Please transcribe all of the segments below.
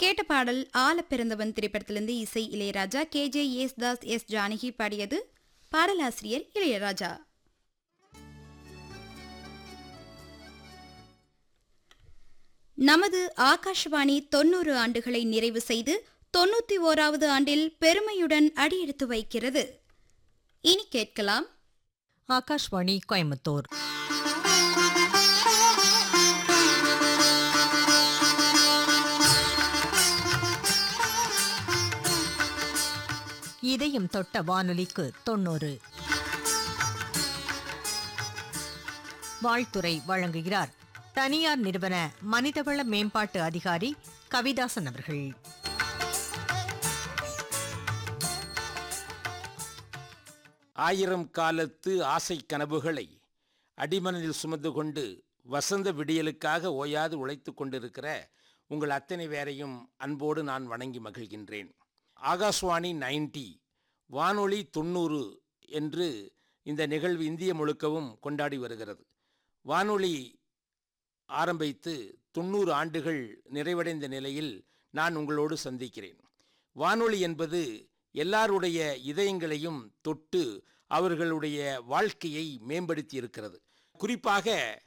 கேட்ட பாடல் ஆல பிறந்தவன் திரைப்படத்திலிருந்து இசை Ilaiyaraaja K J Das S Janaki பாடியது பாடலாசிரியர் இளையராஜா நமது ஆகாஷவாணி தொன்னூறு ஆண்டுகளை நிறைவு செய்து தொண்ணூத்தி ஓராவது ஆண்டில் பெருமையுடன் அடியெடுத்து வைக்கிறது இனி கேட்கலாம் ஆகாஷ்வாணி கோயம்புத்தூர் இதயம் தொட்ட வானொலிக்கு தொண்ணூறு வாழ்த்துறை வழங்குகிறார் தனியார் நிறுவன மனிதவள மேம்பாட்டு அதிகாரி கவிதாசன் அவர்கள் ஆயிரம் காலத்து ஆசை கனவுகளை அடிமனதில் சுமந்து கொண்டு வசந்த விடியலுக்காக ஓயாது உழைத்து கொண்டிருக்கிற உங்கள் அத்தனை பேரையும் அன்போடு நான் வணங்கி மகிழ்கின்றேன் ஆகாஷ்வாணி நைன்டி வானொலி தொண்ணூறு என்று இந்த நிகழ்வு இந்திய முழுக்கவும் கொண்டாடி வருகிறது வானொலி ஆரம்பித்து தொண்ணூறு ஆண்டுகள் நிறைவடைந்த நிலையில் நான் உங்களோடு சந்திக்கிறேன் வானொலி என்பது எல்லாருடைய இதயங்களையும் தொட்டு அவர்களுடைய வாழ்க்கையை மேம்படுத்தி இருக்கிறது குறிப்பாக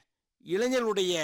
இளைஞருடைய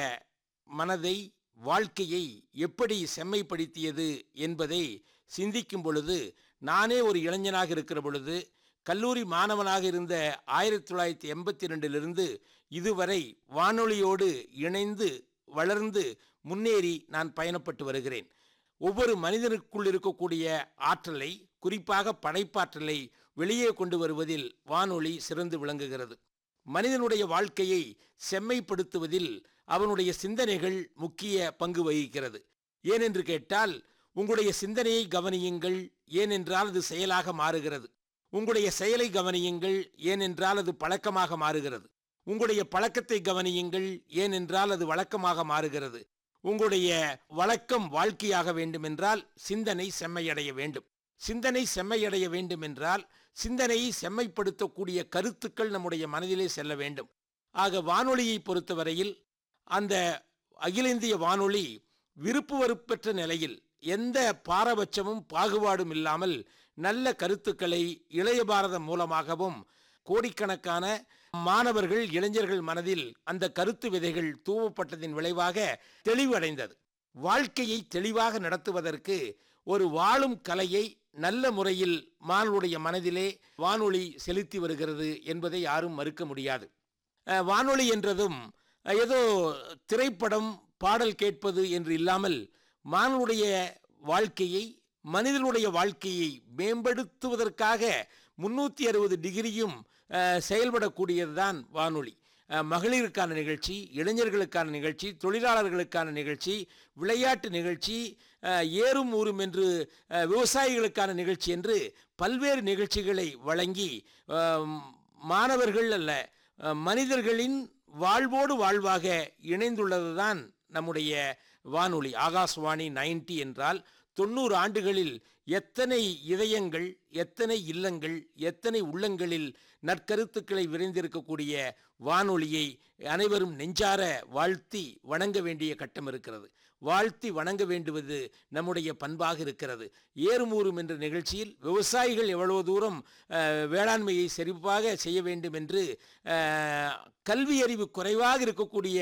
மனதை வாழ்க்கையை எப்படி செம்மைப்படுத்தியது என்பதை சிந்திக்கும் பொழுது நானே ஒரு இளைஞனாக இருக்கிற பொழுது கல்லூரி மாணவனாக இருந்த ஆயிரத்தி தொள்ளாயிரத்தி எண்பத்தி ரெண்டிலிருந்து இதுவரை வானொலியோடு இணைந்து வளர்ந்து முன்னேறி நான் பயணப்பட்டு வருகிறேன் ஒவ்வொரு மனிதனுக்குள் இருக்கக்கூடிய ஆற்றலை குறிப்பாக படைப்பாற்றலை வெளியே கொண்டு வருவதில் வானொலி சிறந்து விளங்குகிறது மனிதனுடைய வாழ்க்கையை செம்மைப்படுத்துவதில் அவனுடைய சிந்தனைகள் முக்கிய பங்கு வகிக்கிறது ஏனென்று கேட்டால் உங்களுடைய சிந்தனையை கவனியுங்கள் ஏனென்றால் அது செயலாக மாறுகிறது உங்களுடைய செயலை கவனியுங்கள் ஏனென்றால் அது பழக்கமாக மாறுகிறது உங்களுடைய பழக்கத்தை கவனியுங்கள் ஏனென்றால் அது வழக்கமாக மாறுகிறது உங்களுடைய வழக்கம் வாழ்க்கையாக வேண்டுமென்றால் சிந்தனை செம்மையடைய வேண்டும் சிந்தனை செம்மையடைய வேண்டும் என்றால் சிந்தனையை செம்மைப்படுத்தக்கூடிய கருத்துக்கள் நம்முடைய மனதிலே செல்ல வேண்டும் ஆக வானொலியை பொறுத்தவரையில் அந்த அகில இந்திய வானொலி விருப்பு வெறுப்பற்ற நிலையில் எந்த பாரபட்சமும் பாகுபாடும் இல்லாமல் நல்ல கருத்துக்களை இளைய பாரதம் மூலமாகவும் கோடிக்கணக்கான மாணவர்கள் இளைஞர்கள் மனதில் அந்த கருத்து விதைகள் தூவப்பட்டதின் விளைவாக தெளிவடைந்தது வாழ்க்கையை தெளிவாக நடத்துவதற்கு ஒரு வாழும் கலையை நல்ல முறையில் மாணவருடைய மனதிலே வானொலி செலுத்தி வருகிறது என்பதை யாரும் மறுக்க முடியாது அஹ், வானொலி என்றதும் அஹ், ஏதோ திரைப்படம் பாடல் கேட்பது என்று இல்லாமல் மாணவருடைய வாழ்க்கையை மனிதனுடைய வாழ்க்கையை மேம்படுத்துவதற்காக முன்னூற்றி அறுபது டிகிரியும் அஹ், செயல்படக்கூடியதுதான் வானொலி அஹ், மகளிருக்கான நிகழ்ச்சி இளைஞர்களுக்கான நிகழ்ச்சி தொழிலாளர்களுக்கான நிகழ்ச்சி விளையாட்டு நிகழ்ச்சி அஹ், ஏறும் ஊரும் என்று அஹ், விவசாயிகளுக்கான நிகழ்ச்சி என்று பல்வேறு நிகழ்ச்சிகளை வழங்கி அஹ், மாணவர்கள் அல்ல அஹ், மனிதர்களின் வாழ்வோடு வாழ்வாக இணைந்துள்ளதுதான் நம்முடைய வானொலி ஆகாஷ்வாணி நைன்டி என்றால் தொண்ணூறு ஆண்டுகளில் எத்தனை இதயங்கள் எத்தனை இல்லங்கள் எத்தனை உள்ளங்களில் நற்கருத்துக்களை விரைந்திருக்கக்கூடிய வானொலியை அனைவரும் நெஞ்சார வாழ்த்தி வணங்க வேண்டிய கட்டம் இருக்கிறது வாழ்த்தி வணங்க வேண்டுவது நம்முடைய பண்பாக இருக்கிறது ஏறுமூறும் என்ற நிகழ்ச்சியில் விவசாயிகள் எவ்வளவு தூரம் அஹ், வேளாண்மையை செழிப்பாக செய்ய வேண்டும் என்று அஹ், கல்வி அறிவு குறைவாக இருக்கக்கூடிய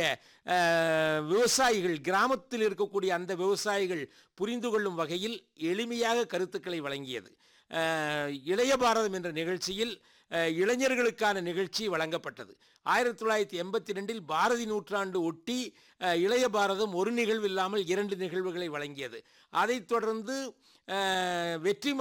அஹ், விவசாயிகள் கிராமத்தில் இருக்கக்கூடிய அந்த விவசாயிகள் புரிந்து கொள்ளும் வகையில் எளிமையாக கருத்துக்களை வழங்கியது அஹ், இளைய பாரதம் என்ற நிகழ்ச்சியில் அஹ், இளைஞர்களுக்கான நிகழ்ச்சி வழங்கப்பட்டது ஆயிரத்தி தொள்ளாயிரத்தி எண்பத்தி ரெண்டில் பாரதி நூற்றாண்டு ஒட்டி அஹ், இளைய பாரதம் ஒரு நிகழ்வு இல்லாமல் இரண்டு நிகழ்வுகளை வழங்கியது அதைத் தொடர்ந்து அஹ், வெற்றி